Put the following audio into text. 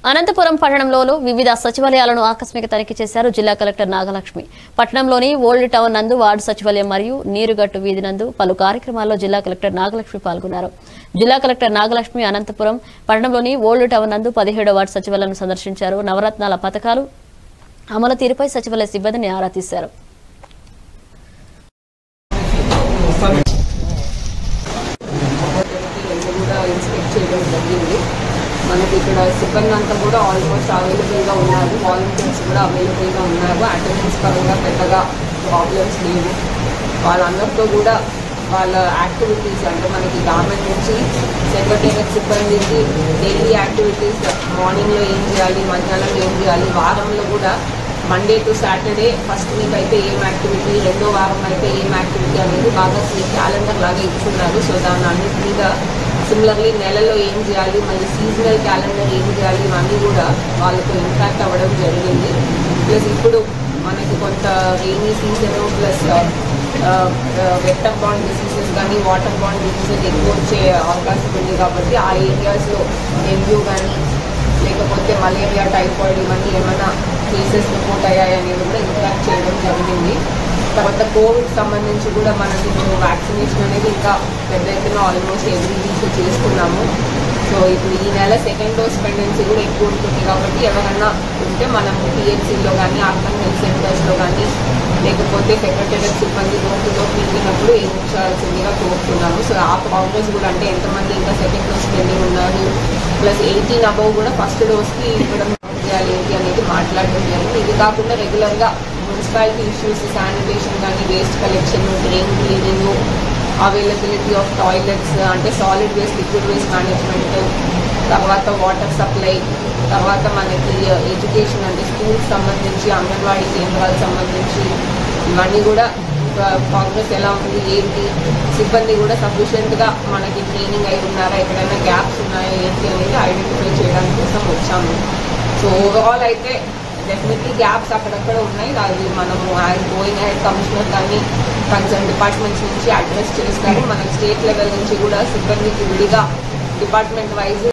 అనంతపురం పట్టణంలోని వివిధ సచివాలయాలను ఆకస్మిక తనిఖీ చేశారు జిల్లా కలెక్టర్ నాగలక్ష్మి పట్టణంలోని ఓల్డ్ టౌన్ నందు వార్డు సచివాలయం మరియు నీరుగట్టు వీధి నందు పలు కార్యక్రమాల్లో జిల్లా కలెక్టర్ నాగలక్ష్మి పాల్గొన్నారు జిల్లా కలెక్టర్ నాగలక్ష్మి అనంతపురం పట్టణంలోని ఓల్డ్ టౌన్ నందు పదిహేడో వార్డు సచివాలయం సందర్శించారు నవరత్నాల పథకాలు అమలు తీరుపై సచివాలయ సిబ్బందిని ఆరా తీశారు రెండు కూడా ఇన్స్పెక్ట్ చేయడం జరిగింది మనకి ఇక్కడ సిబ్బంది అంతా కూడా ఆల్మోస్ట్ అవైలబుల్గా ఉన్నారు వాలంటీర్స్ కూడా అవైలబుల్గా ఉన్నారు అటెండెన్స్ పరంగా పెద్దగా ప్రాబ్లమ్స్ లేవు వాళ్ళందరితో కూడా వాళ్ళ యాక్టివిటీస్ అంటే మనకి గవర్నమెంట్ నుంచి సెక్రటేరియట్ సిబ్బందికి డైలీ యాక్టివిటీస్ మార్నింగ్లో ఏం చేయాలి మధ్యాహ్నం ఏం చేయాలి వారంలో కూడా Monday to Saturday first week అయితే ఏం యాక్టివిటీ రెండో వారం అయితే ఏం యాక్టివిటీ అనేది బాగా క్యాలెండర్ లాగా ఇచ్చున్నారు సో దాన్ని అన్నిటి మీద సిమిలర్లీ నెలలో ఏం చేయాలి మళ్ళీ సీజనల్ క్యాలెండర్ ఏం చేయాలి ఇవన్నీ కూడా వాళ్ళతో ఇంపాక్ట్ అవ్వడం జరిగింది ప్లస్ ఇప్పుడు మనకి కొంత రెయినీ సీజన్ ప్లస్ వెక్టర్ బాండ్ డిసీజెస్ కానీ వాటర్ బాండ్ డిసీజెస్ ఎక్కువ వచ్చే అవకాశం ఉంది కాబట్టి ఆ ఏరియాస్లో డెంగ్యూ కానీ లేకపోతే మలేరియా టైఫాయిడ్ ఇవన్నీ ఏమైనా కేసెస్ రిపోర్ట్ అయ్యాయనేది కూడా ఇంపాక్ట్ చేయడం జరిగింది తర్వాత కోవిడ్ సంబంధించి కూడా మనకి వ్యాక్సినేషన్ అనేది ఇంకా పెద్ద ఎత్తున ఆల్మోస్ట్ ఎవ్రీ వీక్ చేసుకున్నాము సో ఇప్పుడు ఈ నెల సెకండ్ డోస్ పెండెన్సీ కూడా ఎక్కువ ఉంటుంది కాబట్టి ఎవరైనా ఉంటే మనం పిహెచ్సిలో కానీ అర్బన్ హెల్త్ సెంటర్స్లో కానీ లేకపోతే సెక్రటేరియట్ సిబ్బంది లోతులో పిలిచినప్పుడు ఏం ఉంచాల్సిందిగా కోరుతున్నాము సో ఆ ప్రోగ్రెస్ కూడా అంటే ఎంతమంది ఇంకా సెకండ్ డోస్ పెండింగ్ ఉన్నారు ప్లస్ ఎయిటీన్ అబౌవ్ కూడా ఫస్ట్ డోస్కి ఇవ్వడం చేయాలి ఏంటి అనేది మాట్లాడడం జరిగింది ఇది కాకుండా రెగ్యులర్గా మున్సిపాలిటీ ఇష్యూస్ శానిటేషన్ కానీ waste collection drain cleaning availability of toilets అంటే solid waste liquid waste management తర్వాత వాటర్ సప్లై తర్వాత మనకి ఎడ్యుకేషన్ అంటే స్కూల్స్ సంబంధించి అంగన్వాడీ కేంద్రాలకు సంబంధించి ఇవన్నీ కూడా ప్రోగ్రెస్ ఎలా ఉంది ఏంటి సిబ్బంది కూడా సఫిషియెంట్గా మనకి ట్రైనింగ్ అయి ఉన్నారా ఎక్కడైనా గ్యాప్స్ ఉన్నాయా ఏంటి అనేది ఐడెంటిఫై చేయడానికి కోసం వచ్చాము సో ఓవరాల్ అయితే డెఫినెట్లీ గ్యాప్స్ అక్కడక్కడ ఉన్నాయి అది మనము ఆయన గోయింగ్ హెడ్ కమిషనర్ కానీ కన్సర్న్ డిపార్ట్మెంట్స్ నుంచి అడ్రస్ చేస్తారు మనకి స్టేట్ లెవెల్ నుంచి కూడా సిబ్బందికి విడిగా డిపార్ట్మెంట్ వైజ్